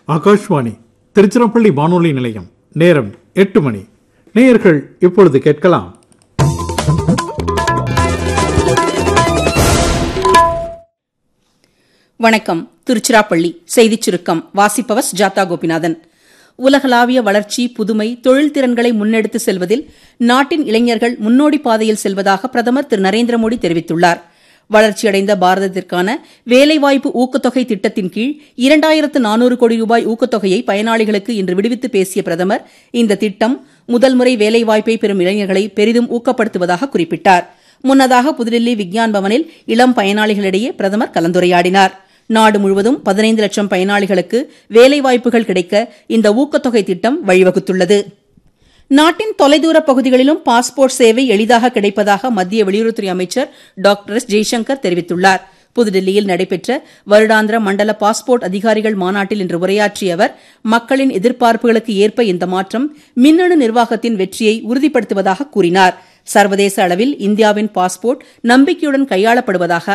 ஆகாஷ்வாணி திருச்சிராப்பள்ளி வானொலி நிலையம் நேரம் எட்டு மணி நேயர்கள் இப்பொழுது கேட்கலாம் வணக்கம் திருச்சிராப்பள்ளி செய்திச் சுருக்கம் வாசிப்பவர் சுஜாதா கோபிநாதன் உலகளாவிய வளர்ச்சி புதுமை தொழில் திறன்களை முன்னெடுத்து செல்வதில் நாட்டின் இளைஞர்கள் முன்னோடி பாதையில் செல்வதாக பிரதமர் திரு நரேந்திர மோடி தெரிவித்துள்ளார் வளர்ச்சியடைந்த பாரதத்திற்கான வேலைவாய்ப்பு ஊக்கத்தொகை திட்டத்தின் கீழ் இரண்டாயிரத்து நானூறு கோடி ரூபாய் ஊக்கத்தொகையை பயனாளிகளுக்கு இன்று விடுவித்து பேசிய பிரதமர் இந்த திட்டம் முதல் முறை வேலைவாய்ப்பை பெறும் இளைஞர்களை பெரிதும் ஊக்கப்படுத்துவதாக குறிப்பிட்டார் முன்னதாக புதுடில்லி விக்யான் பவனில் இளம் பயனாளிகளிடையே பிரதமர் கலந்துரையாடினார் நாடு முழுவதும் பதினைந்து லட்சம் பயனாளிகளுக்கு வேலைவாய்ப்புகள் கிடைக்க இந்த ஊக்கத்தொகை திட்டம் வழிவகுத்துள்ளது நாட்டின் தொலைதூர பகுதிகளிலும் பாஸ்போர்ட் சேவை எளிதாக கிடைப்பதாக மத்திய வெளியுறவுத்துறை அமைச்சர் டாக்டர் எஸ் ஜெய்சங்கர் தெரிவித்துள்ளார் புதுடில்லியில் நடைபெற்ற வருடாந்திர மண்டல பாஸ்போர்ட் அதிகாரிகள் மாநாட்டில் இன்று உரையாற்றிய அவர் மக்களின் எதிர்பார்ப்புகளுக்கு ஏற்ப இந்த மாற்றம் மின்னணு நிர்வாகத்தின் வெற்றியை உறுதிப்படுத்துவதாக கூறினார் சர்வதேச அளவில் இந்தியாவின் பாஸ்போர்ட் நம்பிக்கையுடன் கையாளப்படுவதாக